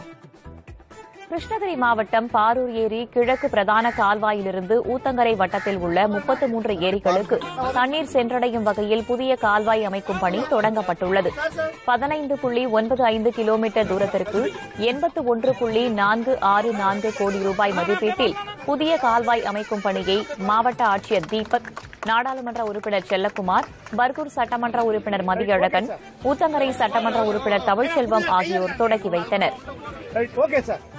கிருஷ்ணகிரி மாவட்டம் பாரூர் ஏரி கிழக்கு பிரதான கால்வாயிலிருந்து ஊத்தங்கரை வட்டத்தில் உள்ள முப்பத்து மூன்று ஏரிகளுக்கு தண்ணீர் சென்றடையும் வகையில் புதிய கால்வாய் அமைக்கும் பணி தொடங்கப்பட்டுள்ளது பதினைந்து புள்ளி ஒன்பது ஐந்து கிலோமீட்டர் தூரத்திற்கு எண்பத்து ஒன்று புள்ளி நான்கு ஆறு நான்கு கோடி ரூபாய் மதிப்பீட்டில் புதிய கால்வாய் அமைக்கும் பணியை மாவட்ட ஆட்சியர் தீபக் நாடாளுமன்ற உறுப்பினர் செல்லக்குமார் பர்கூர் சட்டமன்ற உறுப்பினர் மதியழகன் ஊத்தங்கரை சட்டமன்ற உறுப்பினர் தமிழ்ச்செல்வம் ஆகியோர் தொடங்கி வைத்தனர் ரைட் ஓகே சார்